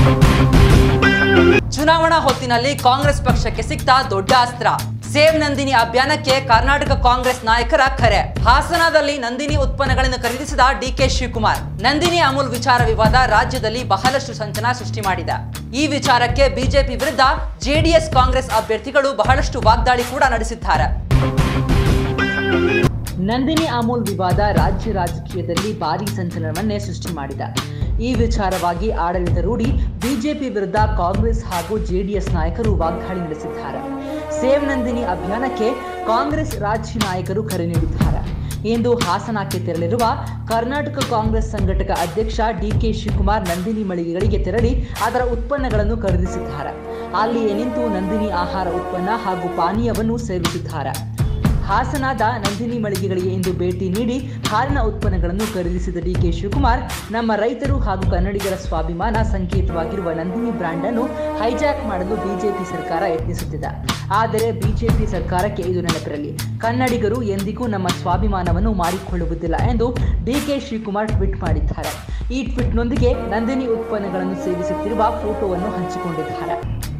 ಚುನಾವಣಾ ಹೊತ್ತಿನಲ್ಲಿ ಕಾಂಗ್ರೆಸ್ ಪಕ್ಷಕ್ಕೆ ಸಿಕ್ತ ದೊಡ್ಡ ಅಸ್ತ್ರ ಸೇವ್ ನಂದಿನಿ ಅಭಿಯಾನಕ್ಕೆ ಕರ್ನಾಟಕ ಕಾಂಗ್ರೆಸ್ ನಾಯಕರ ಕರೆ ಹಾಸನದಲ್ಲಿ ನಂದಿನಿ ಉತ್ಪನ್ನಗಳನ್ನು ಖರೀದಿಸಿದ ಡಿಕೆ ಶಿವಕುಮಾರ್ ನಂದಿನಿ ಅಮೂಲ್ ವಿಚಾರ ವಿವಾದ ರಾಜ್ಯದಲ್ಲಿ ಬಹಳಷ್ಟು ಸಂಚಲನ ಸೃಷ್ಟಿ ಮಾಡಿದೆ ಈ ವಿಚಾರಕ್ಕೆ ಬಿಜೆಪಿ ವಿರುದ್ಧ ಜೆಡಿಎಸ್ ಕಾಂಗ್ರೆಸ್ ಅಭ್ಯರ್ಥಿಗಳು ಬಹಳಷ್ಟು ವಾಗ್ದಾಳಿ ಕೂಡ ನಡೆಸಿದ್ದಾರೆ ನಂದಿನಿ ಅಮೂಲ್ ವಿವಾದ ರಾಜ್ಯ ರಾಜಕೀಯದಲ್ಲಿ ಭಾರೀ ಸಂಚಲನವನ್ನೇ ಸೃಷ್ಟಿ ಮಾಡಿದೆ ಈ ವಿಚಾರವಾಗಿ ಆಡಳಿತ ರೂಢಿ ಬಿಜೆಪಿ ವಿರುದ್ಧ ಕಾಂಗ್ರೆಸ್ ಹಾಗೂ ಜೆಡಿಎಸ್ ನಾಯಕರು ವಾಗ್ದಾಳಿ ನಡೆಸಿದ್ದಾರೆ ಸೇವ್ ನಂದಿನಿ ಅಭಿಯಾನಕ್ಕೆ ಕಾಂಗ್ರೆಸ್ ರಾಜ್ಯ ನಾಯಕರು ಕರೆ ನೀಡಿದ್ದಾರೆ ಇಂದು ಹಾಸನಕ್ಕೆ ತೆರಳಿರುವ ಕರ್ನಾಟಕ ಕಾಂಗ್ರೆಸ್ ಸಂಘಟಕ ಅಧ್ಯಕ್ಷ ಡಿಕೆ ಶಿವಕುಮಾರ್ ನಂದಿನಿ ಮಳಿಗೆಗಳಿಗೆ ತೆರಳಿ ಅದರ ಉತ್ಪನ್ನಗಳನ್ನು ಖರೀದಿಸಿದ್ದಾರೆ ಅಲ್ಲಿಯೇ ನಿಂತು ನಂದಿನಿ ಆಹಾರ ಉತ್ಪನ್ನ ಹಾಗೂ ಪಾನೀಯವನ್ನು ಸೇವಿಸಿದ್ದಾರೆ ಹಾಸನದ ನಂದಿನಿ ಮಳಿಗೆಗಳಿಗೆ ಇಂದು ಭೇಟಿ ನೀಡಿ ಹಾಲಿನ ಉತ್ಪನ್ನಗಳನ್ನು ಖರೀದಿಸಿದ ಡಿಕೆ ಶಿವಕುಮಾರ್ ನಮ್ಮ ರೈತರು ಹಾಗೂ ಕನ್ನಡಿಗರ ಸ್ವಾಭಿಮಾನ ಸಂಕೇತವಾಗಿರುವ ನಂದಿನಿ ಬ್ರ್ಯಾಂಡ್ ಅನ್ನು ಹೈಜಾಕ್ ಮಾಡಲು ಬಿಜೆಪಿ ಸರ್ಕಾರ ಯತ್ನಿಸುತ್ತಿದೆ ಆದರೆ ಬಿಜೆಪಿ ಸರ್ಕಾರಕ್ಕೆ ಇದು ನೆನಪಿರಲಿ ಕನ್ನಡಿಗರು ಎಂದಿಗೂ ನಮ್ಮ ಸ್ವಾಭಿಮಾನವನ್ನು ಮಾರಿಕೊಳ್ಳುವುದಿಲ್ಲ ಎಂದು ಡಿಕೆ ಶಿವಕುಮಾರ್ ಟ್ವೀಟ್ ಮಾಡಿದ್ದಾರೆ ಈ ಟ್ವೀಟ್ನೊಂದಿಗೆ ನಂದಿನಿ ಉತ್ಪನ್ನಗಳನ್ನು ಸೇವಿಸುತ್ತಿರುವ ಫೋಟೋವನ್ನು ಹಂಚಿಕೊಂಡಿದ್ದಾರೆ